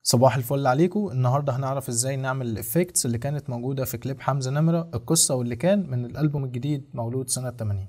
صباح الفل عليكم النهارده هنعرف ازاي نعمل الافكتس اللي كانت موجوده في كليب حمزه نمره القصه واللي كان من الالبوم الجديد مولود سنه 80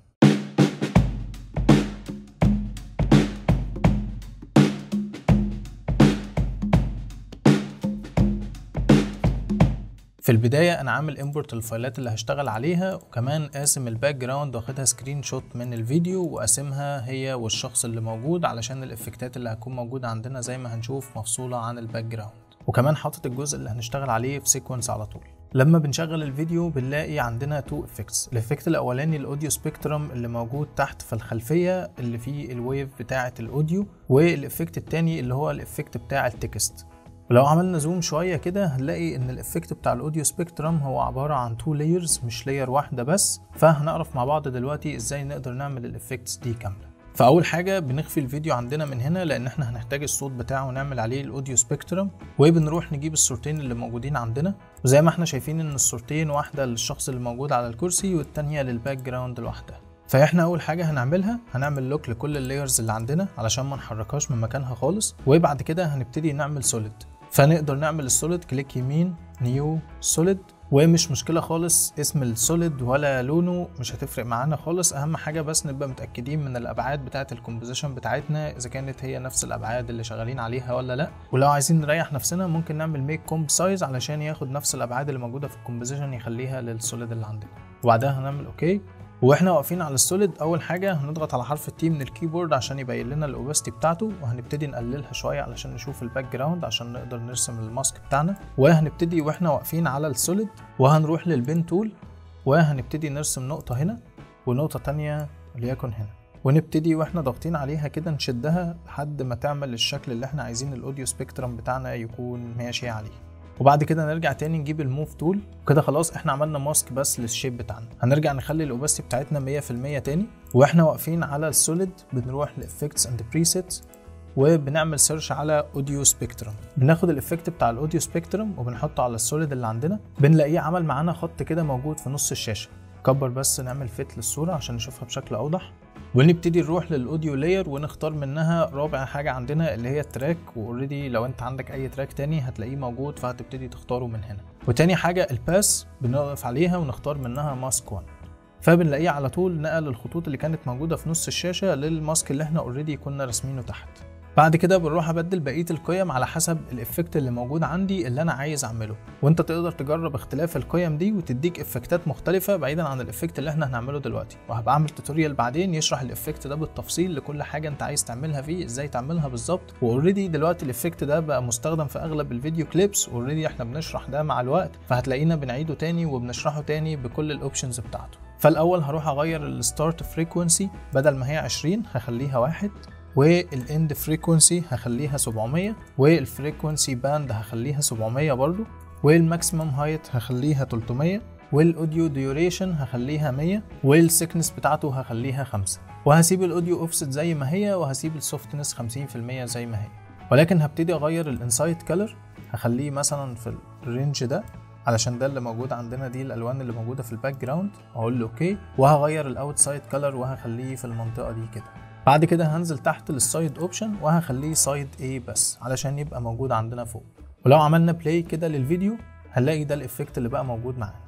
في البداية أنا عامل امبورت الفايلات اللي هشتغل عليها وكمان قاسم الباك جراوند واخدها سكرين شوت من الفيديو وقاسمها هي والشخص اللي موجود علشان الافكتات اللي هتكون موجودة عندنا زي ما هنشوف مفصولة عن الباك جراوند وكمان حاطط الجزء اللي هنشتغل عليه في سيكونس على طول لما بنشغل الفيديو بنلاقي عندنا تو افكتس الافكت الاولاني الاوديو سبيكترم اللي موجود تحت في الخلفيه اللي فيه الويف بتاعه الاوديو والافكت التاني اللي هو الافكت بتاع التكست ولو عملنا زوم شويه كده هنلاقي ان الافكت بتاع الاوديو سبيكترم هو عباره عن تو لايرز مش لاير واحده بس فهنعرف مع بعض دلوقتي ازاي نقدر نعمل الافكتس دي كامله فاول حاجه بنخفي الفيديو عندنا من هنا لان احنا هنحتاج الصوت بتاعه ونعمل عليه الاوديو سبيكترم وبنروح نجيب الصورتين اللي موجودين عندنا وزي ما احنا شايفين ان الصورتين واحده للشخص اللي موجود على الكرسي والتانيه للباك جراوند لوحدها فاحنا اول حاجه هنعملها هنعمل لوك لكل اللايرز اللي عندنا علشان ما نحركهاش من مكانها خالص وبعد كده هنبتدي نعمل سوليد فنقدر نعمل السوليد كليك يمين نيو سوليد ومش مشكلة خالص اسم السوليد ولا لونه مش هتفرق معانا خالص اهم حاجة بس نبقى متأكدين من الابعاد بتاعة الكومبوزيشن بتاعتنا اذا كانت هي نفس الابعاد اللي شغالين عليها ولا لا ولو عايزين نريح نفسنا ممكن نعمل ميك كومب سايز علشان ياخد نفس الابعاد اللي موجودة في الكومبوزيشن يخليها للسوليد اللي عندنا وبعدها هنعمل اوكي واحنا واقفين على السوليد اول حاجه هنضغط على حرف التي من الكيبورد عشان يبين لنا الاوبستي بتاعته وهنبتدي نقللها شويه علشان نشوف الباك جراوند عشان نقدر نرسم الماسك بتاعنا وهنبتدي واحنا واقفين على السوليد وهنروح للبين تول وهنبتدي نرسم نقطه هنا ونقطه تانية وليكن هنا ونبتدي واحنا ضاغطين عليها كده نشدها لحد ما تعمل الشكل اللي احنا عايزين الاوديو سبيكترم بتاعنا يكون ماشي عليه وبعد كده نرجع تاني نجيب الموف تول وكده خلاص احنا عملنا ماسك بس للشيب بتاعنا هنرجع نخلي الاوبستي بتاعتنا 100% تاني واحنا واقفين على السوليد بنروح لافكتس اند بريسيتس وبنعمل سيرش على اوديو سبيكترم بناخد الافكت بتاع الاوديو سبيكترم وبنحطه على السوليد اللي عندنا بنلاقيه عمل معانا خط كده موجود في نص الشاشه كبر بس نعمل فيت للصوره عشان نشوفها بشكل اوضح ونبتدي نروح للاوديو لاير ونختار منها رابع حاجه عندنا اللي هي التراك واوريدي لو انت عندك اي تراك تاني هتلاقيه موجود فهتبتدي تختاره من هنا وتاني حاجه الباس بنقف عليها ونختار منها ماسك 1 فبنلاقيه على طول نقل الخطوط اللي كانت موجوده في نص الشاشه للماسك اللي احنا اوريدي كنا راسمينه تحت بعد كده بنروح ابدل بقيه القيم على حسب الافكت اللي موجود عندي اللي انا عايز اعمله وانت تقدر تجرب اختلاف القيم دي وتديك افكتات مختلفه بعيدا عن الافكت اللي احنا هنعمله دلوقتي وهبقى اعمل توتوريال بعدين يشرح الافكت ده بالتفصيل لكل حاجه انت عايز تعملها فيه ازاي تعملها بالظبط واوريدي دلوقتي الافكت ده بقى مستخدم في اغلب الفيديو كليبس اوريدي احنا بنشرح ده مع الوقت فهتلاقينا بنعيده تاني وبنشرحه تاني بكل الاوبشنز بتاعته فالاول هروح اغير الستارت فريكونسي بدل ما هي 20 هخليها واحد والاند فريكونسي هخليها 700 والفريكونسي باند هخليها 700 برضو والماكسيمم هايت هخليها 300 والاوديو ديوريشن هخليها 100 والسكنس بتاعته هخليها 5 وهسيب الاوديو اوفست زي ما هي وهسيب السوفتنس 50% زي ما هي ولكن هبتدي اغير الانسايد كلر هخليه مثلا في الرينج ده علشان ده اللي موجود عندنا دي الالوان اللي موجوده في الباك جراوند اقول له اوكي وهغير الاوتسايد كلر وهخليه في المنطقه دي كده بعد كده هنزل تحت للسايد اوبشن وهخليه سايد A بس علشان يبقى موجود عندنا فوق ولو عملنا بلاي كده للفيديو هنلاقي ده الافكت اللي بقى موجود معانا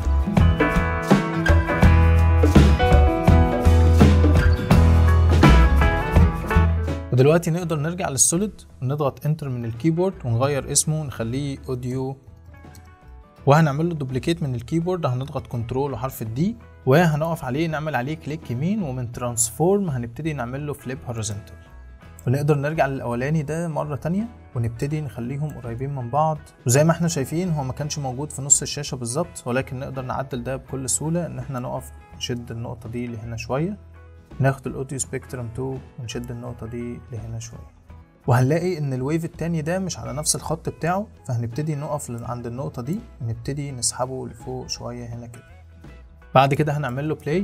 ودلوقتي نقدر نرجع للسوليد ونضغط انتر من الكيبورد ونغير اسمه نخليه اوديو وهنعمل له دوبليكيت من الكيبورد هنضغط كنترول وحرف الدي وهنقف عليه نعمل عليه كليك يمين ومن ترانسفورم هنبتدي نعمل له فليب هوريزونتال ونقدر نرجع للاولاني ده مره تانية ونبتدي نخليهم قريبين من بعض وزي ما احنا شايفين هو ما كانش موجود في نص الشاشه بالظبط ولكن نقدر نعدل ده بكل سهوله ان احنا نقف نشد النقطه دي لهنا شويه ناخد الاوديو سبيكترم 2 ونشد النقطه دي لهنا شويه وهنلاقي ان الويف التاني ده مش على نفس الخط بتاعه فهنبتدي نقف عند النقطة دي ونبتدي نسحبه لفوق شوية هنا كده بعد كده هنعمل له بلاي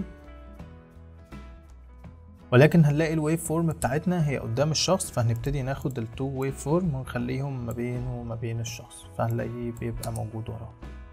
ولكن هنلاقي الويف فورم بتاعتنا هي قدام الشخص فهنبتدي ناخد التو ويف فورم ونخليهم ما بينه وما بين الشخص فهنلاقيه بيبقى موجود وراه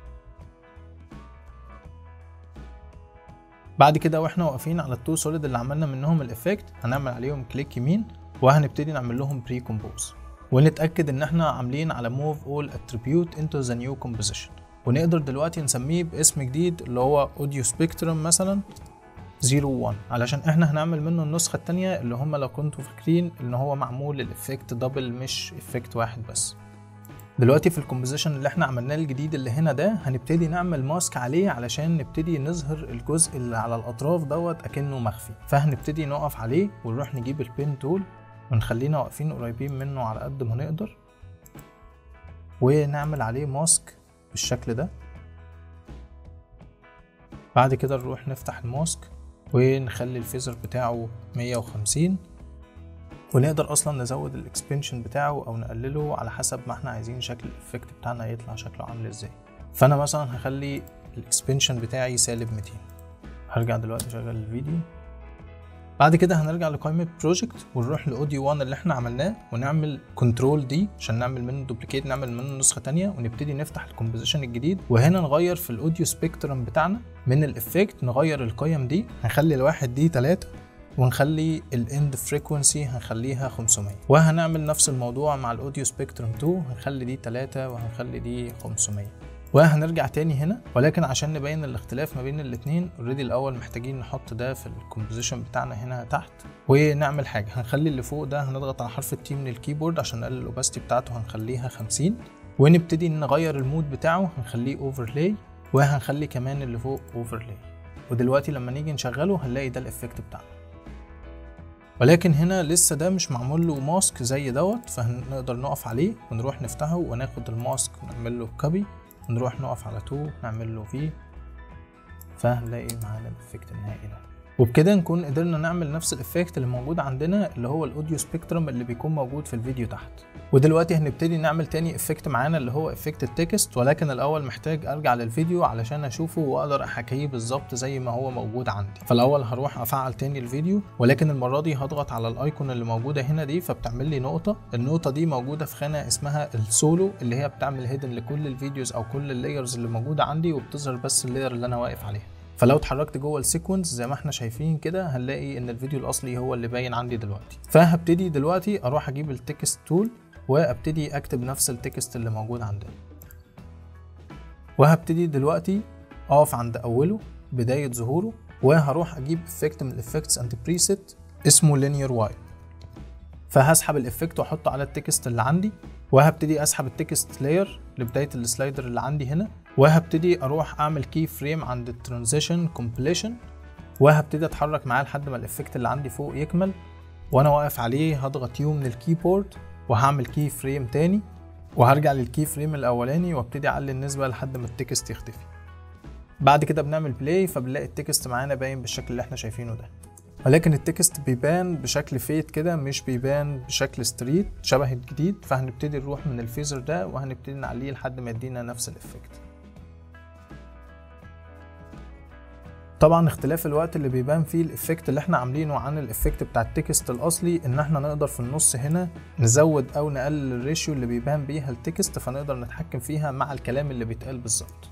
بعد كده واحنا واقفين على التو سوليد اللي عملنا منهم الافكت هنعمل عليهم كليك يمين وهنبتدي نعمل لهم بري كومبوز ونتاكد ان احنا عاملين على move all attribute into the new composition ونقدر دلوقتي نسميه باسم جديد اللي هو audio spectrum مثلا 01 علشان احنا هنعمل منه النسخه التانية اللي هم لو كنتوا فاكرين ان هو معمول الافكت دبل مش افكت واحد بس دلوقتي في الكومبوزيشن اللي احنا عملناه الجديد اللي هنا ده هنبتدي نعمل ماسك عليه علشان نبتدي نظهر الجزء اللي على الاطراف دوت اكنه مخفي فهنبتدي نقف عليه ونروح نجيب البين تول ونخلينا واقفين قريبين منه على قد ما نقدر ونعمل عليه ماسك بالشكل ده بعد كده نروح نفتح الماسك ونخلي الفيزر بتاعه 150 ونقدر اصلا نزود الاكسبنشن بتاعه او نقلله على حسب ما احنا عايزين شكل الافكت بتاعنا يطلع شكله عامل ازاي فانا مثلا هخلي الاكسبنشن بتاعي سالب 200 هرجع دلوقتي اشغل الفيديو بعد كده هنرجع لقائمة بروجكت ونروح لاوديو 1 اللي احنا عملناه ونعمل كنترول دي عشان نعمل منه دوبليكيت نعمل منه نسخة تانية ونبتدي نفتح الكومبوزيشن الجديد وهنا نغير في الاوديو سبيكترم بتاعنا من الافكت نغير القيم دي هنخلي الواحد دي 3 ونخلي الاند فريكونسي هنخليها 500 وهنعمل نفس الموضوع مع الاوديو سبيكترم 2 هنخلي دي 3 وهنخلي دي 500 وهنرجع تاني هنا ولكن عشان نبين الاختلاف ما بين الاتنين اوريدي الاول محتاجين نحط ده في الكومبوزيشن بتاعنا هنا تحت ونعمل حاجه هنخلي اللي فوق ده هنضغط على حرف التي من الكيبورد عشان نقلل الاوباستي بتاعته هنخليها 50 ونبتدي نغير المود بتاعه هنخليه اوفرلاي وهنخلي كمان اللي فوق اوفرلاي ودلوقتي لما نيجي نشغله هنلاقي ده الافكت بتاعنا ولكن هنا لسه ده مش معمول له ماسك زي دوت فهنقدر نقف عليه ونروح نفتحه وناخد الماسك ونعمل له كوبي ونروح نقف على 2 نعمل له فيه فهنلاقي معانا الافكت النهائي ده وبكده نكون قدرنا نعمل نفس الافكت اللي موجود عندنا اللي هو الاوديو سبيكترم اللي بيكون موجود في الفيديو تحت ودلوقتي هنبتدي نعمل تاني افكت معانا اللي هو افكت التكست ولكن الاول محتاج ارجع للفيديو علشان اشوفه واقدر احكيه بالظبط زي ما هو موجود عندي فالاول هروح افعل تاني الفيديو ولكن المره دي هضغط على الايكون اللي موجوده هنا دي فبتعمل لي نقطه النقطه دي موجوده في خانه اسمها السولو اللي هي بتعمل هيدن لكل الفيديوز او كل اللايرز اللي موجوده عندي وبتظهر بس اللاير اللي انا واقف عليها فلو اتحركت جوه السيكونس زي ما احنا شايفين كده هنلاقي ان الفيديو الاصلي هو اللي باين عندي دلوقتي فهبتدي دلوقتي اروح اجيب التكست تول وابتدي اكتب نفس التكست اللي موجود عندنا وهبتدي دلوقتي اقف عند اوله بداية ظهوره وهروح اجيب افكت من الافكتس اند بريسيت اسمه linear وايب فهسحب الافكت واحطه على التكست اللي عندي وهبتدي اسحب التكست لاير لبدايه السلايدر اللي عندي هنا وهبتدي اروح اعمل كي فريم عند الترانزيشن كومبليشن وهبتدي اتحرك معاه لحد ما الافكت اللي عندي فوق يكمل وانا واقف عليه هضغط يو من الكيبورد وهعمل كي فريم تاني وهرجع للكي فريم الاولاني وابتدي اعلي النسبه لحد ما التكست يختفي بعد كده بنعمل بلاي فبنلاقي التكست معانا باين بالشكل اللي احنا شايفينه ده ولكن التكست بيبان بشكل فيت كده مش بيبان بشكل ستريت شبه الجديد فهنبتدي نروح من الفيزر ده وهنبتدي نعليه لحد ما يدينا نفس الافكت طبعا اختلاف الوقت اللي بيبان فيه الافكت اللي احنا عاملينه عن الافكت بتاع التكست الاصلي ان احنا نقدر في النص هنا نزود او نقلل الريشيو اللي بيبان بيها التكست فنقدر نتحكم فيها مع الكلام اللي بيتقال بالظبط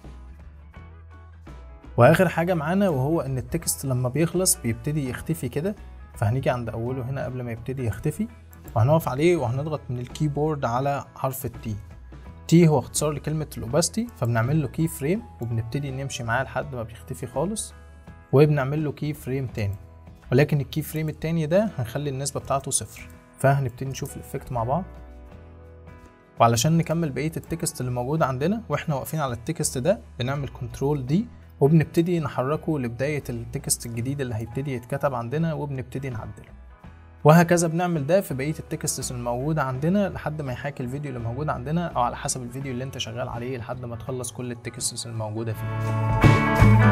واخر حاجه معانا وهو ان التكست لما بيخلص بيبتدي يختفي كده فهنيجي عند اوله هنا قبل ما يبتدي يختفي وهنقف عليه وهنضغط من الكيبورد على حرف التي تي هو اختصار لكلمة الأوباستي فبنعمل له كي فريم وبنبتدي نمشي معاه لحد ما بيختفي خالص وبنعمل له كي فريم تاني ولكن الكي فريم التاني ده هنخلي النسبة بتاعته صفر فهنبتدي نشوف الإفكت مع بعض وعلشان نكمل بقية التكست اللي موجود عندنا واحنا واقفين على التكست ده بنعمل كنترول دي وبنبتدي نحركه لبداية التكست الجديد اللي هيبتدي يتكتب عندنا وبنبتدي نعدله وهكذا بنعمل ده في بقية التكستس الموجودة عندنا لحد ما يحاكي الفيديو اللي موجود عندنا أو على حسب الفيديو اللي أنت شغال عليه لحد ما تخلص كل التكستس الموجودة فيه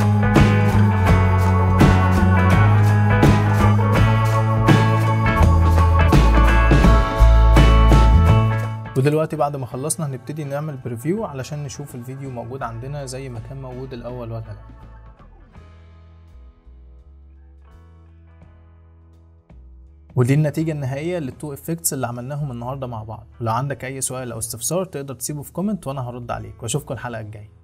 ودلوقتي بعد ما خلصنا هنبتدي نعمل بريفيو علشان نشوف الفيديو موجود عندنا زي ما كان موجود الأول ولا لأ ودي النتيجة النهائية للتو افكتس اللي عملناهم النهاردة مع بعض ولو عندك أي سؤال أو استفسار تقدر تسيبه في كومنت وأنا هرد عليك وأشوفكم الحلقة الجاية